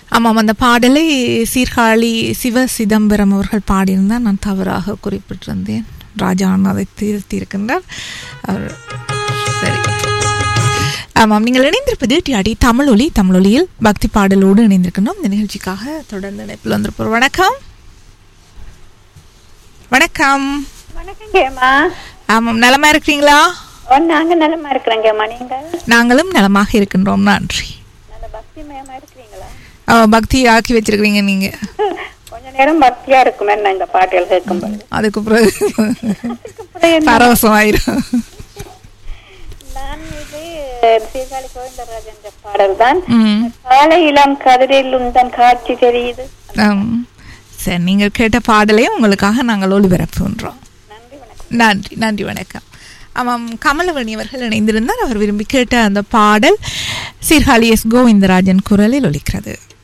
ஆமாம் அந்த பாடலை சீர்காழி சிவ சிதம்பரம் அவர்கள் பாடியிருந்தால் நான் தவறாக குறிப்பிட்டிருந்தேன் ராஜான் அதை திருத்தியிருக்கின்றார் அவர் சரி ஆமாம் நீங்கள் இணைந்திருப்பது டிஆடி தமிழொலி தமிழொலியில் பக்தி பாடலோடு இணைந்திருக்கணும் இந்த நிகழ்ச்சிக்காக தொடர்ந்து இணைப்பில் வந்திருப்போம் வணக்கம் வணக்கம் வணக்கம் கேமா ஆமாம் நலமா இருக்கிறீங்களா ஓ நாங்க நலமா இருக்கிறோம் கேமா நீங்க நாங்களும் நலமாக இருக்கின்றோம் நன்றி நல்ல பக்தி மயமா இருக்கிறீங்களா ஆ, பக்தி ஆக்கி வச்சிருக்கிறீங்க நீங்க கொஞ்ச நேரம் பக்தியா இருக்குமே நான் இந்த பாட்டுகள் கேட்கும்போது அதுக்கு பிறகு அப்புறம் என்ன? பரவசம் ஆயிரும் நான் இது சீர்காழி கோவிந்தராஜன் இந்த பாடல் தான் ம் காலை இளம் கதிரில் உந்தன் காட்சி தெரியுது ஆம். சரி நீங்கள் கேட்ட பாடலையும் உங்களுக்காக நாங்கள் ஒளிபரப்புகின்றோம் நன்றி வணக்கம் நன்றி நன்றி வணக்கம் ஆமாம் கமலவணி அவர்கள் இணைந்திருந்தார் அவர் விரும்பி கேட்ட அந்த பாடல் சீர்காழி எஸ் கோவிந்தராஜன் குரலில் ஒலிக்கிறது